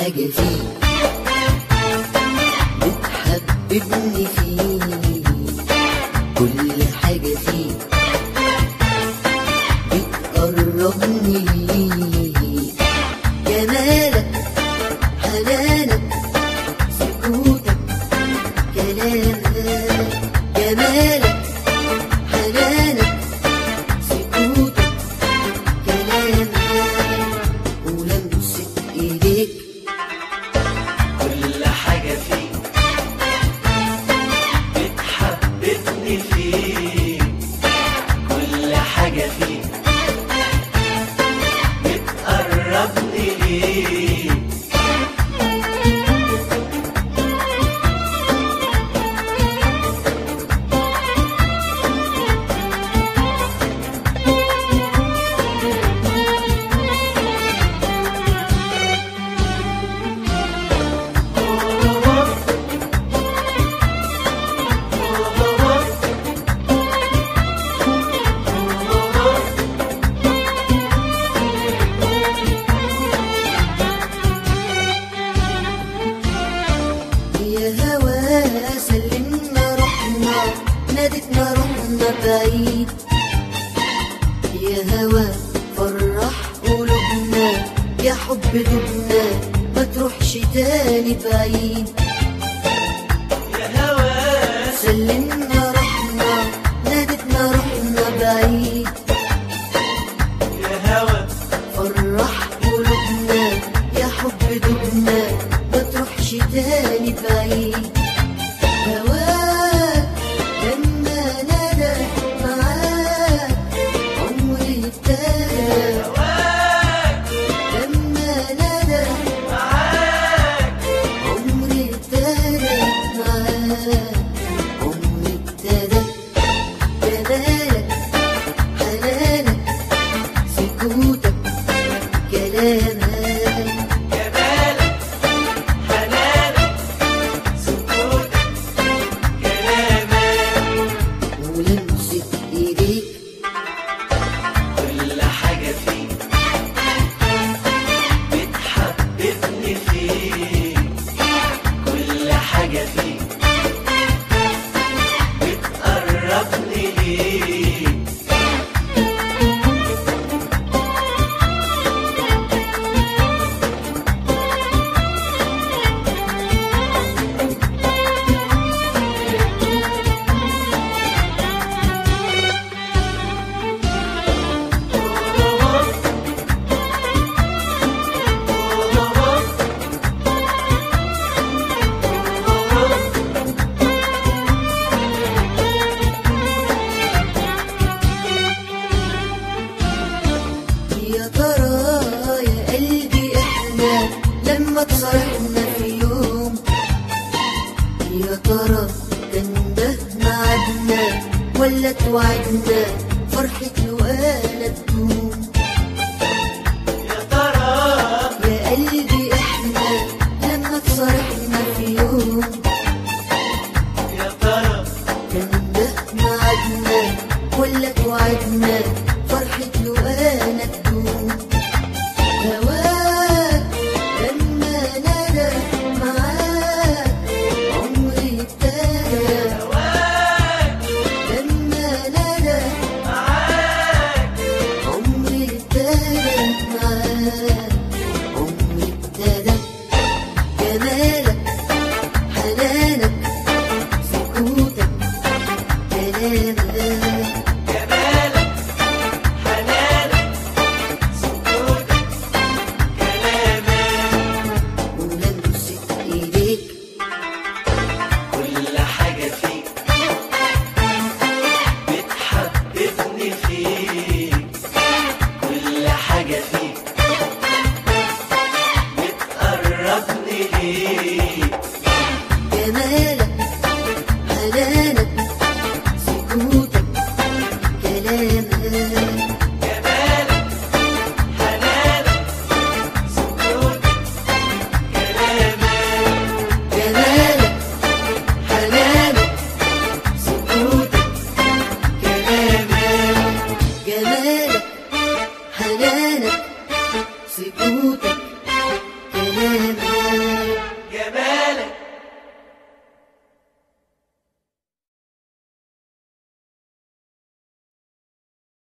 حاجة فيه بتحببني فيه كل حاجة فيه بتقربني ليه جمالك حنانك سكوتك كلامك جمالك حنانك سكوتك كلامك ولمسة ايديك كل حاجة فيك بتحببني فيك كل حاجة فيك بتقربني ليك يا هوا سلمنا روحنا نادتنا روحنا بعيد يا هوا فرح قلوبنا يا حب دبنا ما تروحش تاني بعيد يا هوا سلمنا روحنا نادتنا روحنا بعيد يا هوا فرح قلوبنا يا حب دبنا ما تروحش تاني بعيد هواك لما نادى معاك عمري ابتدى هواك لما نادى معاك عمري ابتدى معاك عمري ابتدى جمالك حنانك سكوتك كلامك جمالك حنانك سكوتك كلامك ولمسة ايديك كل حاجة فيك بتحببني فيك كل حاجة فيك بتقربني ليك يا ترى يا قلبي احنا لما تصالحنا في يوم يا ترى كان ده ميعادنا ولا توعدنا فرحة لقانا تدوم يا ترى يا قلبي احنا لما تصالحنا في يوم يا ترى كان ده ميعادنا ولا توعدنا فرحة لقانا تدوم هواك لما نادى معاك عمري ابتدى هواك لما نادى معاك عمري ابتدى معاك عمري ابتدى جمالك حنانك سكوتك كلامك جمالك حنانك سكوتك كلامك ولمسة ايديك كل حاجة فيك بتحببني فيك كل حاجة فيك بتقربني ليك جمالك حنانك سكوتك كلامك جمالك حنانك سكوتك كلامك جمالك حنانك سكوتك كلامك جمالك حنانك سكوتك